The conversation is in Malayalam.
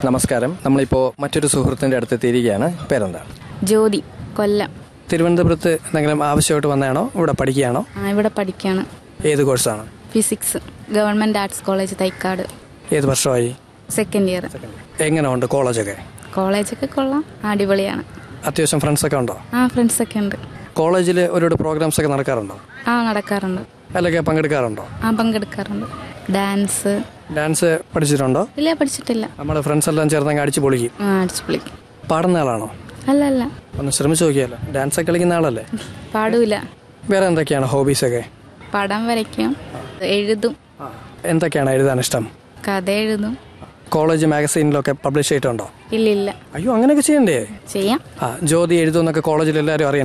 നമസ്കാരം നമ്മളിപ്പോൾ മറ്റൊരു സുഹൃത്തിൻ്റെ അടുത്ത് എത്തിയിരിക്കുകയാണ് പേരെന്താണ് ജ്യോതി കൊല്ലം തിരുവനന്തപുരത്ത് എന്തെങ്കിലും ആവശ്യമായിട്ട് വന്നതാണോ ഇവിടെ പഠിക്കുകയാണോ ആ, ഇവിടെ പഠിക്കുകയാണ് ഏത് കോഴ്സാണ് physics government arts college Thycaud ഏത് വർഷമായി സെക്കൻഡ് ഇയർ എങ്ങനെ ഉണ്ട് കോളേജൊക്കെ കോളേജൊക്കെ കൊള്ളാം അടിപൊളിയാണ് അത്യാവശ്യം ഫ്രണ്ട്സൊക്കെ ഉണ്ടോ ആ ഫ്രണ്ട്സൊക്കെ ഉണ്ട് കോളേജിൽ ഒരുപാട് പ്രോഗ്രാംസ് ഒക്കെ നടക്കാറുണ്ടോ ആ നടക്കാറുണ്ട് അതിലൊക്കെ പങ്കെടുക്കാറുണ്ടോ ആ പങ്കെടുക്കാറുണ്ട് ഡാൻസ് ഡാൻസ് പഠിച്ചിട്ടുണ്ടോ ഇല്ല പഠിച്ചിട്ടില്ല നമ്മുടെ ഫ്രണ്ട്സ് എല്ലാം ചേർന്നങ്ങ് അടിച്ച് പൊളിക്കും ആ അടിച്ചു പൊളി പാടുന്ന ആളാണോ അല്ല അല്ല ഒന്ന് ശ്രമിച്ചു നോക്കിയാലോ ഡാൻസ് ഒക്കെ കളിക്കുന്ന ആളല്ലേ പാടൂല വേറെ എന്തൊക്കെയാണ് ഹോബീസൊക്കെ പടം വരയ്ക്കും എഴുതും എന്തൊക്കെയാണ് എഴുതാൻ ഇഷ്ടം കഥ എഴുതും കോളേജ് മാഗസീനിലൊക്കെ പബ്ലിഷ് ചെയ്തിട്ടുണ്ടോ ഇല്ല ഇല്ല അയ്യോ അങ്ങനെയൊക്കെ ചെയ്യണ്ടേ ചെയ്യാം ആ ജ്യോതി എഴുതുമെന്നൊക്കെ കോളേജിൽ എല്ലാവരും അറിയാം